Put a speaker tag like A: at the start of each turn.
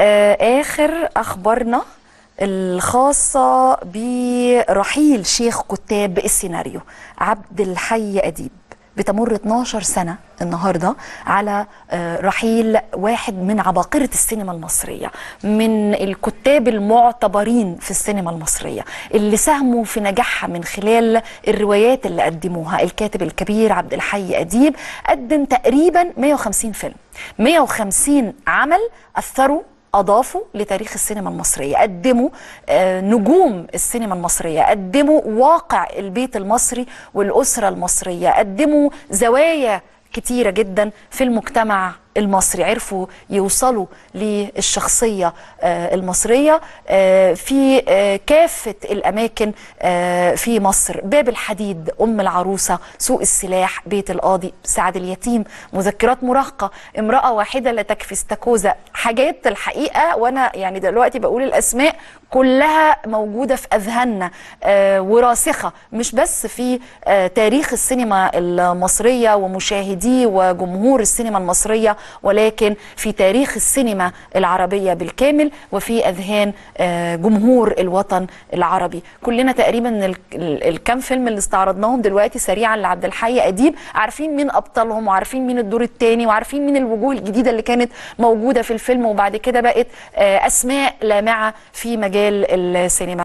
A: آه، آخر أخبارنا الخاصة برحيل شيخ كتاب السيناريو عبد الحي أديب بتمر 12 سنة النهاردة على آه، رحيل واحد من عباقرة السينما المصرية من الكتاب المعتبرين في السينما المصرية اللي ساهموا في نجاحها من خلال الروايات اللي قدموها الكاتب الكبير عبد الحي أديب قدم تقريبا 150 فيلم 150 عمل أثروا أضافوا لتاريخ السينما المصرية قدموا آه، نجوم السينما المصرية قدموا واقع البيت المصري والأسرة المصرية قدموا زوايا كتيرة جدا في المجتمع المصري عرفوا يوصلوا للشخصية آه، المصرية آه، في آه، كافة الأماكن آه، في مصر باب الحديد أم العروسة سوق السلاح بيت القاضي سعد اليتيم مذكرات مراهقة امرأة واحدة لا تكفي استاكوزا حاجات الحقيقة وأنا يعني دلوقتي بقول الأسماء كلها موجودة في أذهاننا آه، وراسخة مش بس في آه، تاريخ السينما المصرية ومشاهديه وجمهور السينما المصرية ولكن في تاريخ السينما العربية بالكامل وفي أذهان آه، جمهور الوطن العربي كلنا تقريبا ال- ال- الكام فيلم اللي استعرضناهم دلوقتي سريعا لعبد الحي أديب عارفين مين أبطالهم وعارفين مين الدور الثاني وعارفين مين الوجوه الجديدة اللي كانت موجودة في الفيلم وبعد كده بقت آه، أسماء لامعة في مجال السينما